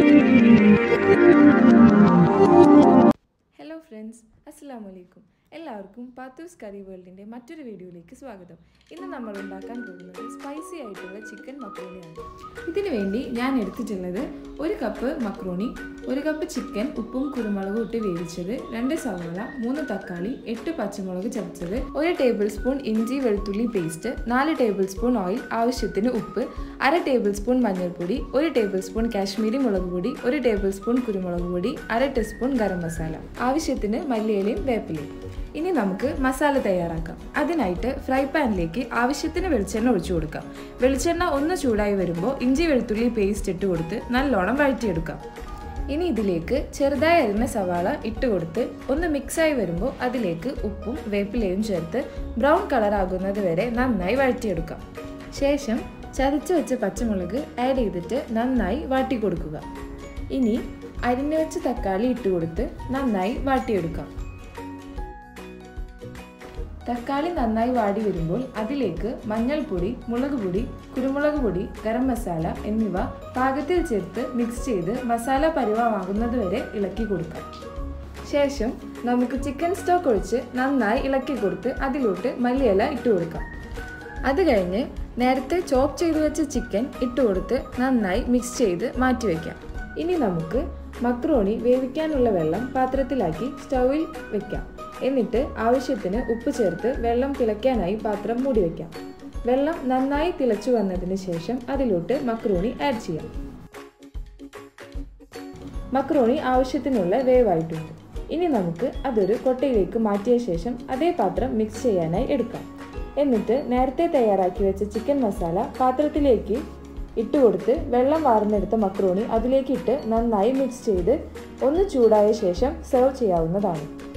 hello friends അസ്സാം വലൈക്കും എല്ലാവർക്കും പാത്തൂസ് കറി വേൾഡിൻ്റെ മറ്റൊരു വീഡിയോയിലേക്ക് സ്വാഗതം ഇന്ന് നമ്മൾ ഉണ്ടാക്കാൻ പോകുന്നത് സ്പൈസി ആയിട്ടുള്ള ചിക്കൻ മക്രോണിയാണ് ഇതിനു വേണ്ടി ഞാൻ എടുത്തിട്ടുള്ളത് ഒരു കപ്പ് മക്രോണി ഒരു കപ്പ് ചിക്കൻ ഉപ്പും കുരുമുളകും ഇട്ട് വേവിച്ചത് രണ്ട് സവാള മൂന്ന് തക്കാളി എട്ട് പച്ചമുളക് ചതച്ചത് ഒരു ടേബിൾ സ്പൂൺ ഇഞ്ചി വെളുത്തുള്ളി പേസ്റ്റ് നാല് ടേബിൾ സ്പൂൺ ഓയിൽ ആവശ്യത്തിന് ഉപ്പ് അര ടേബിൾ സ്പൂൺ മഞ്ഞൾപ്പൊടി ഒരു ടേബിൾ സ്പൂൺ കാശ്മീരി മുളക് പൊടി ഒരു ടേബിൾ സ്പൂൺ കുരുമുളക് പൊടി അര ടീസ്പൂൺ ഗരം മസാല ആവശ്യത്തിന് മല്ലിയിലയും വേപ്പിലയും ഇനി നമുക്ക് മസാല തയ്യാറാക്കാം അതിനായിട്ട് ഫ്രൈ പാനിലേക്ക് ആവശ്യത്തിന് വെളിച്ചെണ്ണ ഒഴിച്ചു കൊടുക്കാം വെളിച്ചെണ്ണ ഒന്ന് ചൂടായി വരുമ്പോൾ ഇഞ്ചി വെളുത്തുള്ളി പേസ്റ്റ് ഇട്ട് കൊടുത്ത് നല്ലോണം വഴറ്റിയെടുക്കാം ഇനി ഇതിലേക്ക് ചെറുതായി അരിഞ്ഞ സവാള ഇട്ട് കൊടുത്ത് ഒന്ന് മിക്സായി വരുമ്പോൾ അതിലേക്ക് ഉപ്പും വേപ്പിലയും ചേർത്ത് ബ്രൗൺ കളർ ആകുന്നത് വരെ നന്നായി വഴറ്റിയെടുക്കാം ശേഷം ചതച്ച് വെച്ച പച്ചമുളക് ആഡ് ചെയ്തിട്ട് നന്നായി വാട്ടി കൊടുക്കുക ഇനി അരിഞ്ഞു വെച്ച തക്കാളി ഇട്ട് കൊടുത്ത് നന്നായി വാട്ടിയെടുക്കാം തക്കാളി നന്നായി വാടി വരുമ്പോൾ അതിലേക്ക് മഞ്ഞൾപ്പൊടി മുളക് പൊടി കുരുമുളക് പൊടി ഗരം മസാല എന്നിവ പാകത്തിൽ ചേർത്ത് മിക്സ് ചെയ്ത് മസാല പരുവമാകുന്നത് വരെ ഇളക്കി കൊടുക്കാം ശേഷം നമുക്ക് ചിക്കൻ സ്റ്റോക്ക് ഒഴിച്ച് നന്നായി ഇളക്കി കൊടുത്ത് അതിലോട്ട് മല്ലിയില ഇട്ട് കൊടുക്കാം അത് കഴിഞ്ഞ് നേരത്തെ ചോപ്പ് ചെയ്ത് വെച്ച ചിക്കൻ ഇട്ട് കൊടുത്ത് നന്നായി മിക്സ് ചെയ്ത് മാറ്റി വയ്ക്കാം ഇനി നമുക്ക് മക്രോണി വേവിക്കാനുള്ള വെള്ളം പാത്രത്തിലാക്കി സ്റ്റൗവിൽ വെക്കാം എന്നിട്ട് ആവശ്യത്തിന് ഉപ്പ് ചേർത്ത് വെള്ളം തിളയ്ക്കാനായി പാത്രം മൂടി വയ്ക്കാം വെള്ളം നന്നായി തിളച്ചു വന്നതിന് ശേഷം അതിലോട്ട് മക്രോണി ആഡ് ചെയ്യാം മക്രോണി ആവശ്യത്തിനുള്ള വേവായിട്ടുണ്ട് ഇനി നമുക്ക് അതൊരു കൊട്ടയിലേക്ക് മാറ്റിയ ശേഷം അതേ പാത്രം മിക്സ് ചെയ്യാനായി എടുക്കാം എന്നിട്ട് നേരത്തെ തയ്യാറാക്കി വെച്ച ചിക്കൻ മസാല പാത്രത്തിലേക്ക് ഇട്ട് കൊടുത്ത് വെള്ളം വാർന്നെടുത്ത മക്രോണി അതിലേക്ക് ഇട്ട് നന്നായി മിക്സ് ചെയ്ത് ഒന്ന് ചൂടായ ശേഷം സെർവ് ചെയ്യാവുന്നതാണ്